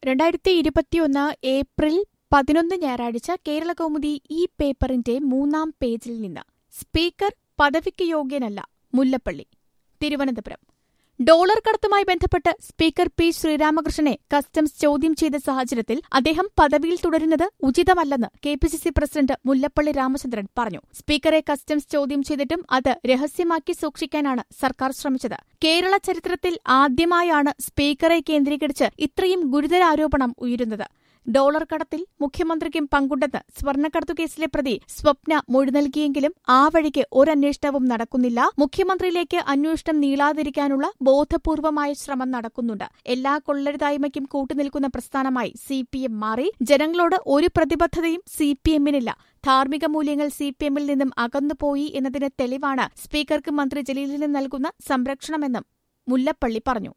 രണ്ടായിരത്തി ഇരുപത്തിയൊന്ന് ഏപ്രിൽ പതിനൊന്ന് ഞായറാഴ്ച കേരള കൗമുദി ഈ പേപ്പറിന്റെ മൂന്നാം പേജിൽ നിന്ന് സ്പീക്കർ പദവിക്ക് യോഗ്യനല്ല മുല്ലപ്പള്ളി തിരുവനന്തപുരം ഡോളർ കടത്തുമായി ബന്ധപ്പെട്ട് സ്പീക്കർ പി ശ്രീരാമകൃഷ്ണനെ കസ്റ്റംസ് ചോദ്യം ചെയ്ത സാഹചര്യത്തിൽ അദ്ദേഹം പദവിയിൽ തുടരുന്നത് ഉചിതമല്ലെന്ന് K P C C president Mullappally Ramachandran പറഞ്ഞു സ്പീക്കറെ കസ്റ്റംസ് ചോദ്യം ചെയ്തിട്ടും അത് രഹസ്യമാക്കി സൂക്ഷിക്കാനാണ് സർക്കാർ ശ്രമിച്ചത് കേരള ചരിത്രത്തിൽ ആദ്യമായാണ് സ്പീക്കറെ കേന്ദ്രീകരിച്ച് ഇത്രയും ഗുരുതര ആരോപണം ഉയരുന്നത് ഡോളർ കടത്തിൽ മുഖ്യമന്ത്രിക്കും പങ്കുണ്ടെന്ന് സ്വർണ്ണക്കടത്തു കേസിലെ പ്രതി സ്വപ്ന മൊഴി നൽകിയെങ്കിലും ആ വഴിക്ക് ഒരന്വേഷണവും നടക്കുന്നില്ല മുഖ്യമന്ത്രിയിലേക്ക് അന്വേഷണം നീളാതിരിക്കാനുള്ള ബോധപൂർവമായ ശ്രമം നടക്കുന്നുണ്ട് എല്ലാ കൊള്ളരുതായ്മയ്ക്കും കൂട്ടുനിൽക്കുന്ന പ്രസ്ഥാനമായി സി പി എം മാറി ജനങ്ങളോട് ഒരു പ്രതിബദ്ധതയും സി പി എമ്മിനില്ല ധാർമ്മിക മൂല്യങ്ങൾ സി പി എമ്മിൽ നിന്നും അകന്നുപോയി എന്നതിന് തെളിവാണ് സ്പീക്കർക്ക് മന്ത്രി ജലീലിന് നൽകുന്ന സംരക്ഷണമെന്നും മുല്ലപ്പള്ളി പറഞ്ഞു